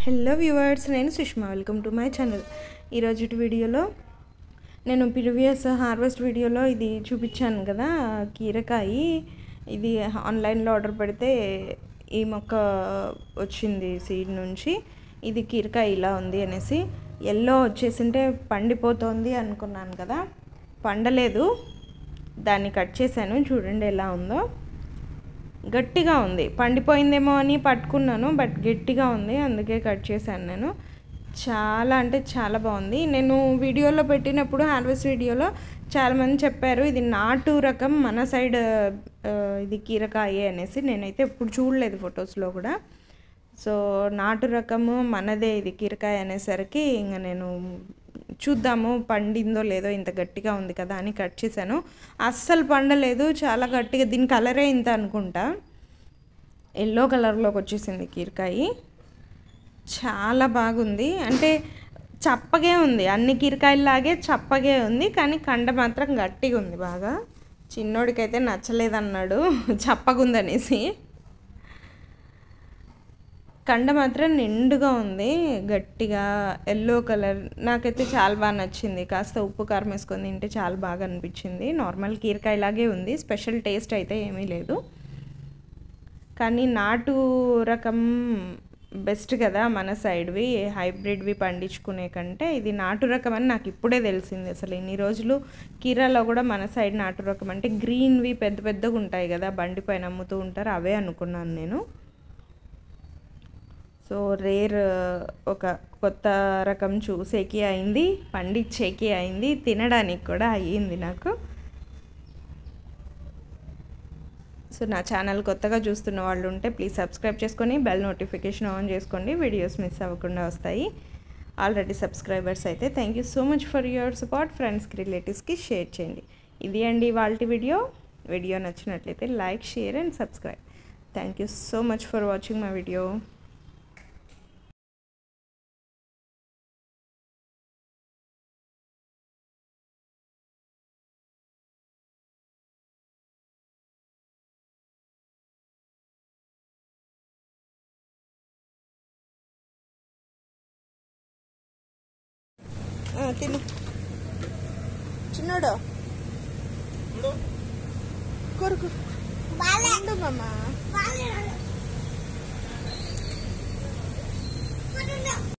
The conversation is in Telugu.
హలో వ్యూవర్స్ నేను Sushma welcome to my channel ఈరోజు వీడియోలో నేను ప్రీవియస్ హార్వెస్ట్ వీడియోలో ఇది చూపించాను కదా కీరకాయ ఇది ఆన్లైన్లో ఆర్డర్ పెడితే ఈ మొక్క వచ్చింది సీడ్ నుంచి ఇది కీరకాయ ఇలా ఉంది అనేసి ఎల్లో వచ్చేసింటే పండిపోతుంది అనుకున్నాను కదా పండలేదు దాన్ని కట్ చేశాను చూడండి ఎలా ఉందో గట్టిగా ఉంది పండిపోయిందేమో అని పట్టుకున్నాను బట్ గట్టిగా ఉంది అందుకే కట్ చేశాను నేను చాలా అంటే చాలా బాగుంది నేను వీడియోలో పెట్టినప్పుడు హార్వెస్ట్ వీడియోలో చాలామంది చెప్పారు ఇది నాటు రకం మన సైడ్ ఆ, ఇది కీరకాయ అనేసి నేనైతే ఎప్పుడు చూడలేదు ఫొటోస్లో కూడా సో నాటు రకము మనదే ఇది కీరకాయ అనేసరికి ఇంకా నేను చూద్దాము పండిందో లేదో ఇంత గట్టిగా ఉంది కదా అని కట్ చేశాను అస్సలు పండలేదు చాలా గట్టిగా దీని కలరే ఇంత అనుకుంటా ఎల్లో కలర్లోకి వచ్చేసింది కీరకాయ చాలా బాగుంది అంటే చప్పగే ఉంది అన్ని కీరకాయలాగే చప్పగే ఉంది కానీ కండ మాత్రం గట్టిగా ఉంది బాగా చిన్నోడికైతే నచ్చలేదన్నాడు చప్పగుందనేసి కండ మాత్రం నిండుగా ఉంది గట్టిగా ఎల్లో కలర్ నాకైతే చాలా బాగా నచ్చింది కాస్త ఉప్పు కారం వేసుకొని తింటే చాలా బాగా అనిపించింది నార్మల్ కీరకాయలాగే ఉంది స్పెషల్ టేస్ట్ అయితే ఏమీ లేదు కానీ నాటు రకం బెస్ట్ కదా మన సైడ్వి హైబ్రిడ్వి పండించుకునే కంటే ఇది నాటు రకం అని నాకు ఇప్పుడే తెలిసింది అసలు ఇన్ని రోజులు కీరాలో కూడా మన సైడ్ నాటు రకం అంటే గ్రీన్వి పెద్ద పెద్దగా ఉంటాయి కదా బండి పైన అమ్ముతూ ఉంటారు అవే అనుకున్నాను నేను సో రేర్ ఒక కొత్త రకం చూసేకి అయింది పండించేకి అయింది తినడానికి కూడా అయ్యింది నాకు సో నా ఛానల్ కొత్తగా చూస్తున్న వాళ్ళు ఉంటే ప్లీజ్ సబ్స్క్రైబ్ చేసుకొని బెల్ నోటిఫికేషన్ ఆన్ చేసుకోండి వీడియోస్ మిస్ అవ్వకుండా వస్తాయి ఆల్రెడీ సబ్స్క్రైబర్స్ అయితే thank you so much for your support ఫ్రెండ్స్కి రిలేటివ్స్కి షేర్ చేయండి ఇది అండి వాళ్ళ వీడియో వీడియో నచ్చినట్లయితే like share and subscribe thank you so much for watching my video తిను చిన్నోడు కొరకు ఉండు మామ